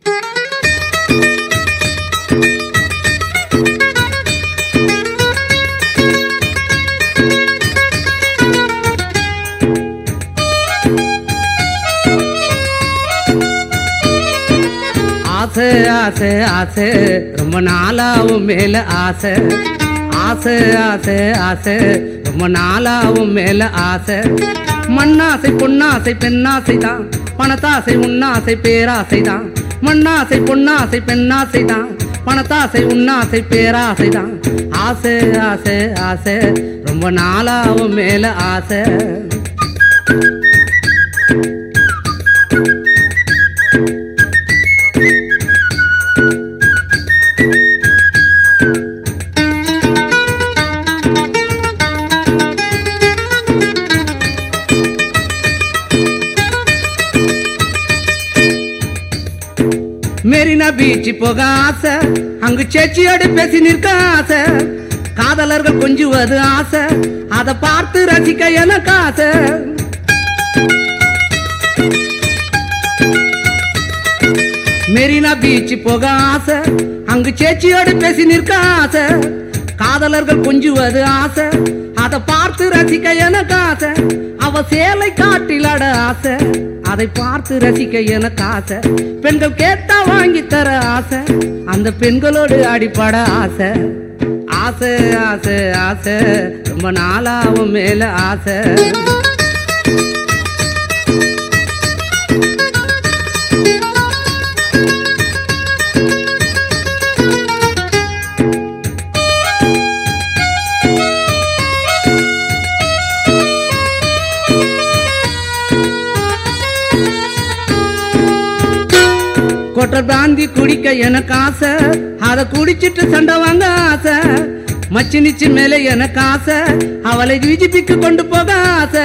ஆசை ஆசை ஆசை ரொம்ப நாளாவும் மேல ஆசை ஆசை ஆசை ஆசை ரொம்ப நாளாவும் மேல ஆசை மண்ணாசை பொன்னாசை பெண்ணாசை தான் பணத்தாசை உன்னாசை பேராசை தான் மண்ணாசை பொன்னாசை பெண்ணாசை தான் பணத்தாசை உன்னாசை பேராசை தான் ஆசை ஆசை ஆசை ரொம்ப நாளாவும் மேல ஆசை மெரினா பீச் போக ஆசை அங்கு சேச்சியோடு பேசி நிற்க ஆசை காதலர்கள் கொஞ்சுவது ஆசை அதை பார்த்து ரசிக்க எனக்கு ஆசை மெரினா பீச் போக ஆசை அங்கு சேச்சியோடு பேசி நிற்க ஆசை காதலர்கள் கொஞ்சுவது ஆசை அதை பார்த்து ரசிக்க எனக்கு ஆசை அவ சேலை காட்டிலாட ஆசை அதை பார்த்து ரசிக்க எனக்கு ஆசை பெண்கள் கேட்டா வாங்கி தர ஆசை அந்த பெண்களோடு அடிப்பட ஆசை ஆசை ஆசை ஆசை ரொம்ப நாளாவும் மேல ஆசை கொட்டர் பிராந்தி குடிக்க எனக்கு ஆசை அதை குடிச்சிட்டு சண்டை வாங்க ஆசை மச்சி நிச்சு மேலே எனக்கு ஆசை அவளை விஜிபிக்கு கொண்டு போக ஆசை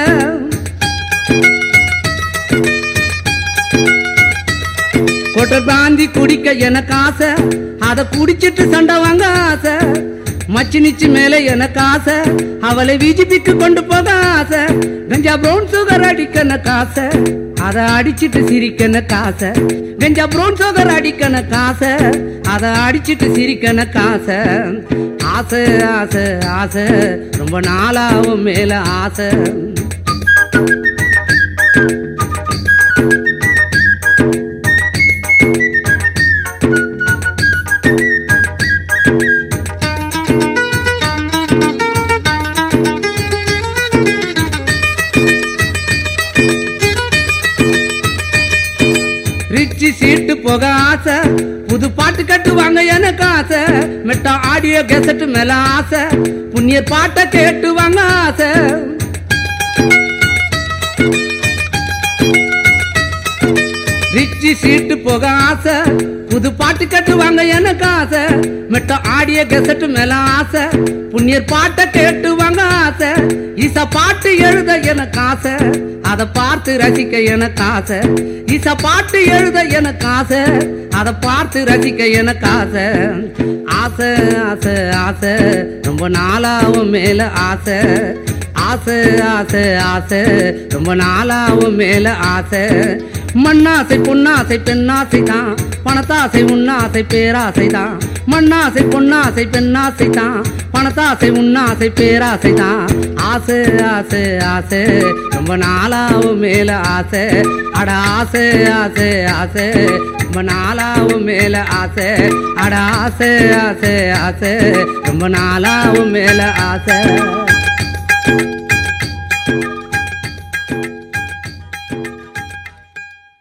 கொட்டர் பிராந்தி குடிக்க எனக்கு ஆசை அதை குடிச்சிட்டு சண்டை வாங்க ஆசை மச்சி நிச்சு மேலே எனக்கு ஆசை அவளை விஜிபிக்கு கொண்டு போக ஆசை கஞ்சா ப்ரௌன் சுகர் அடிக்க எனக்கு ஆசை அதை அடிச்சிட்டு சிரிக்க எனக்கு ஆசை கஞ்சா ப்ரௌன் சுகர் அடிக்க எனக்கு ஆசை அதை அடிச்சிட்டு சிரிக்க எனக்கு ஆசை ஆசை ஆசை ஆசை ரொம்ப நாளாவும் மேல ஆசை ரிச்சி சீட்டு போக ஆசை புது பாட்டு கட்டுவாங்க எனக்கு ஆசை மெட்டா ஆடியோ கெசட்டு மேல ஆசை புண்ணிய பாட்டை கேட்டுவாங்க ஆசை ரிச்சி சீட்டு போக ஆசை புது பாட்டு கட்டுவாங்க எனக்கு ஆசை மெட்டா ஆடியோ கெசட்டு மேல ஆசை புண்ணியர் பாட்டை கேட்டுவாங்க ஆசை இசா பாட்டு எழுத எனக்கு ஆசை அதை பார்த்து ரசிக்க எனக்கு ஆசை இசா பாட்டு எழுத எனக்கு ஆசை அதை பார்த்து ரசிக்க எனக்கு ஆசை ஆசை ஆசை ஆசை ரொம்ப நாளாவும் மேல ஆசை ஆசை ஆசை ஆசை ரொம்ப நாளாவும் மேல ஆசை மண்ணாசை பொன்னாசை பெண்ணாசை தான் பணத்தாசை உன்னாசை பேராசை தான் மண்ணாசை பொன்னாசை பெண்ணாசை தான் பணத்தாசை உன்னாசை பேராசை தான் ஆசை ஆசை ஆசை ரொம்ப நாளாவும் மேல ஆசை அட ஆசை ஆசை ஆசை ரொம்ப நாளாவும் மேல ஆசை அட ஆசை ஆசை ஆசை ரொம்ப நாளாவும் மேல ஆசை